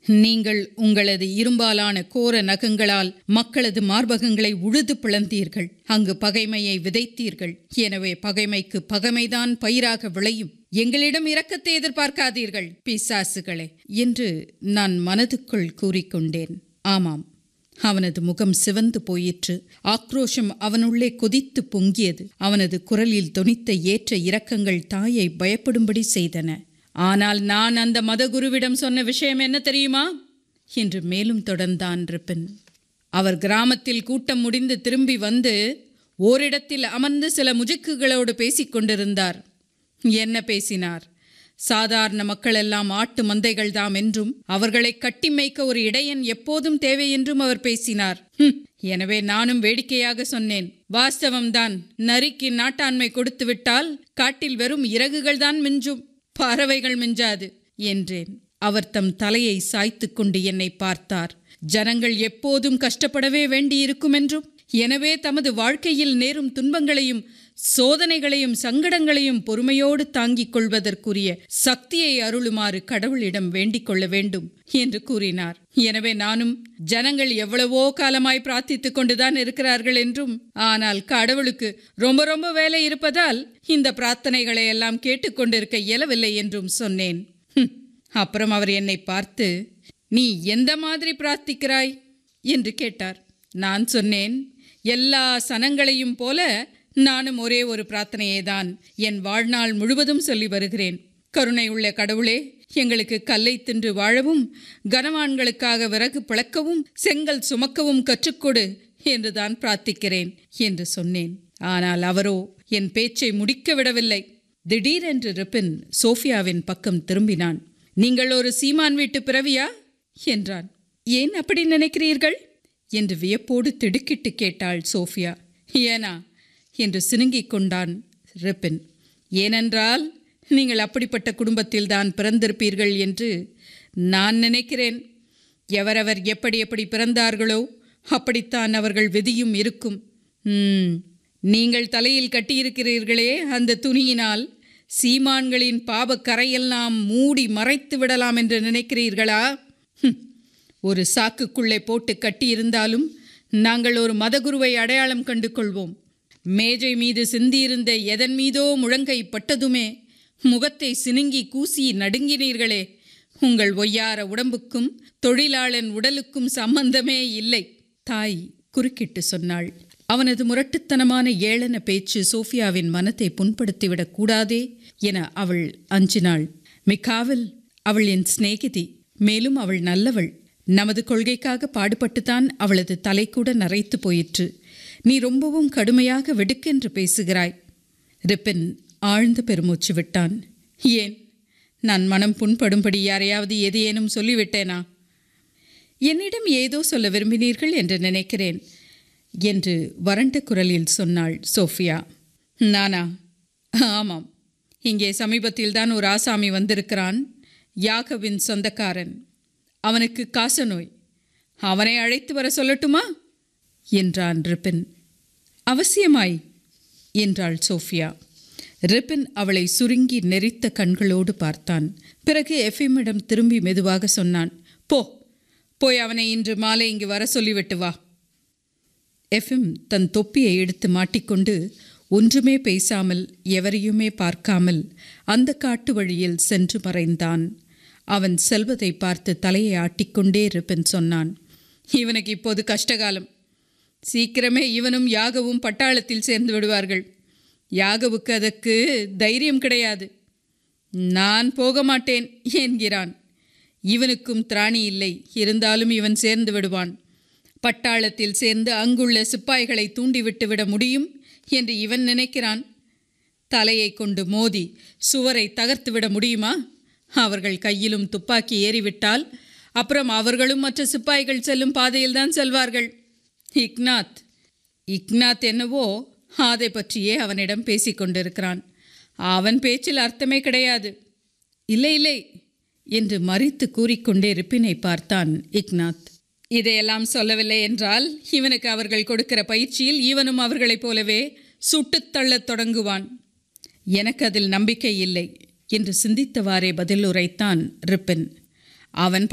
நீங்கள் உங்களது இரும்பாலான கோர நகங்களால் மக்களது மார்பகங்களை உழுது பிளந்தீர்கள் அங்கு பகைமையை விதைத்தீர்கள் எனவே பகைமைக்கு பகைமைதான் பயிராக விளையும் எங்களிடம் இரக்கத்தை எதிர்பார்க்காதீர்கள் பிசாசுகளே என்று நான் மனதுக்குள் கூறிக்கொண்டேன் ஆமாம் அவனது முகம் சிவந்து போயிற்று ஆக்ரோஷம் அவனுள்ளே கொதித்து பொங்கியது அவனது குரலில் தொனித்த ஏற்ற இரக்கங்கள் தாயை பயப்படும்படி செய்தன ஆனால் நான் அந்த மதகுருவிடம் சொன்ன விஷயம் என்ன தெரியுமா என்று மேலும் தொடர்ந்தான் ரிப்பன் அவர் கிராமத்தில் கூட்டம் முடிந்து திரும்பி வந்து ஓரிடத்தில் அமர்ந்து சில முஜுக்குகளோடு பேசிக் கொண்டிருந்தார் என்ன பேசினார் சாதாரண மக்கள் எல்லாம் ஆட்டு மந்தைகள் தாம் என்றும் அவர்களை கட்டி மேய்க்க ஒரு இடையன் எப்போதும் தேவை என்றும் அவர் பேசினார் ஹும், எனவே நானும் வேடிக்கையாக சொன்னேன் வாஸ்தவம்தான் நரிக்கு நாட்டாண்மை கொடுத்து விட்டால் காட்டில் வெறும் இறகுகள் தான் மிஞ்சும் பறவைகள் மிஞ்சாது என்றேன் அவர் தம் தலையை சாய்த்து கொண்டு என்னை பார்த்தார் ஜனங்கள் எப்போதும் கஷ்டப்படவே வேண்டியிருக்கும் என்றும் எனவே தமது வாழ்க்கையில் நேரும் துன்பங்களையும் சோதனைகளையும் சங்கடங்களையும் பொறுமையோடு தாங்கிக் கொள்வதற்குரிய சக்தியை அருளுமாறு கடவுளிடம் வேண்டிக் கொள்ள வேண்டும் என்று கூறினார் எனவே நானும் ஜனங்கள் எவ்வளவோ காலமாய் பிரார்த்தித்துக் கொண்டுதான் இருக்கிறார்கள் என்றும் ஆனால் கடவுளுக்கு ரொம்ப ரொம்ப வேலை இருப்பதால் இந்த பிரார்த்தனைகளை எல்லாம் கேட்டுக்கொண்டிருக்க இயலவில்லை என்றும் சொன்னேன் ஹும். அப்புறம் அவர் என்னை பார்த்து நீ எந்த மாதிரி பிரார்த்திக்கிறாய் என்று கேட்டார் நான் சொன்னேன் எல்லா சனங்களையும் போல நானும் ஒரே ஒரு பிரார்த்தனையை தான் என் வாழ்நாள் முழுவதும் சொல்லி வருகிறேன் கருணை உள்ள கடவுளே எங்களுக்கு கல்லை தின்று வாழவும் கனவான்களுக்காக விறகு பிளக்கவும் செங்கல் சுமக்கவும் கற்றுக்கொடு என்றுதான் பிரார்த்திக்கிறேன் என்று சொன்னேன் ஆனால் அவரோ என் பேச்சை முடிக்க விடவில்லை திடீரென்று ரிப்பின் சோஃபியாவின் பக்கம் திரும்பினான் நீங்கள் ஒரு சீமான் வீட்டு பிறவியா என்றான் ஏன் அப்படி நினைக்கிறீர்கள் என்று வியப்போடு திடுக்கிட்டு கேட்டாள் சோஃபியா ஏனா என்று சினுங்கிக் கொண்டான் ரிப்பின் ஏனென்றால் நீங்கள் அப்படிப்பட்ட குடும்பத்தில்தான் பிறந்திருப்பீர்கள் என்று நான் நினைக்கிறேன் எவரவர் எப்படி எப்படி பிறந்தார்களோ அப்படித்தான் அவர்கள் விதியும் இருக்கும் ம், நீங்கள் தலையில் கட்டியிருக்கிறீர்களே அந்த துணியினால் சீமான்களின் பாபக் கரையெல்லாம் மூடி மறைத்து விடலாம் என்று நினைக்கிறீர்களா ஹும், ஒரு சாக்குக்குள்ளே போட்டு கட்டியிருந்தாலும் நாங்கள் ஒரு மதகுருவை அடையாளம் கண்டு கொள்வோம் மேஜை மீது சிந்தியிருந்த எதன் மீதோ முழங்கை பட்டதுமே முகத்தை சினுங்கி கூசி நடுங்கினீர்களே உங்கள் ஒய்யார உடம்புக்கும் தொழிலாளன் உடலுக்கும் சம்பந்தமே இல்லை தாய் குறுக்கிட்டு சொன்னாள் அவனது முரட்டுத்தனமான ஏளன பேச்சு சோஃபியாவின் மனத்தை புண்படுத்திவிடக் கூடாதே என அவள் அஞ்சினாள் மிக்காவில் அவள் என் சிநேகிதி மேலும் அவள் நல்லவள் நமது கொள்கைக்காக பாடுபட்டுத்தான் அவளது தலை கூட நரைத்து போயிற்று நீ ரொம்பவும் கடுமையாக வெடுக்கென்று பேசுகிறாய் ரிப்பின் ஆழ்ந்த பெருமூச்சு விட்டான் ஏன் நான் மனம் புண்படும்படி யாரையாவது எதையேனும் சொல்லிவிட்டேனா என்னிடம் ஏதோ சொல்ல விரும்பினீர்கள் என்று நினைக்கிறேன் என்று வறண்ட குரலில் சொன்னாள் சோஃபியா நானா ஆமாம் இங்கே சமீபத்தில்தான் ஒரு ஆசாமி வந்திருக்கிறான் யாகவின் சொந்தக்காரன் அவனுக்கு காசநோய் அவனை அழைத்து வர சொல்லட்டுமா என்றான் ரிப்பின் அவசியமாய் என்றாள் சோஃபியா ரிப்பின் அவளை சுருங்கி நெறித்த கண்களோடு பார்த்தான் பிறகு எஃப்எம்மிடம் திரும்பி மெதுவாக சொன்னான் போ போய் அவனை இன்று மாலை இங்கு வர சொல்லிவிட்டு வா எஃப்எம் தன் தொப்பியை எடுத்து மாட்டிக்கொண்டு ஒன்றுமே பேசாமல் எவரையுமே பார்க்காமல் அந்த காட்டு வழியில் சென்று மறைந்தான் அவன் செல்வதை பார்த்து தலையை ஆட்டிக்கொண்டே ரிப்பன் சொன்னான் இவனுக்கு இப்போது கஷ்டகாலம் சீக்கிரமே இவனும் யாகவும் பட்டாளத்தில் சேர்ந்து விடுவார்கள் யாகவுக்கு அதற்கு தைரியம் கிடையாது நான் போக மாட்டேன் என்கிறான் இவனுக்கும் திராணி இல்லை இருந்தாலும் இவன் சேர்ந்து விடுவான் பட்டாளத்தில் சேர்ந்து அங்குள்ள சிப்பாய்களை தூண்டிவிட்டு விட முடியும் என்று இவன் நினைக்கிறான் தலையை கொண்டு மோதி சுவரை தகர்த்து விட முடியுமா அவர்கள் கையிலும் துப்பாக்கி ஏறிவிட்டால் அப்புறம் அவர்களும் மற்ற சிப்பாய்கள் செல்லும் பாதையில்தான் செல்வார்கள் இக்னாத் இக்னாத் என்னவோ அதை பற்றியே அவனிடம் பேசிக் கொண்டிருக்கிறான் அவன் பேச்சில் அர்த்தமே கிடையாது இல்லை இல்லை என்று மறித்து கூறிக்கொண்டே ரிப்பினை பார்த்தான் இக்னாத் இதையெல்லாம் சொல்லவில்லை என்றால் இவனுக்கு அவர்கள் கொடுக்கிற பயிற்சியில் இவனும் அவர்களைப் போலவே சுட்டுத் தள்ளத் தொடங்குவான் எனக்கு அதில் நம்பிக்கை இல்லை என்று சிந்தித்தவாறே பதில் உரைத்தான் ரிப்பன் அவன்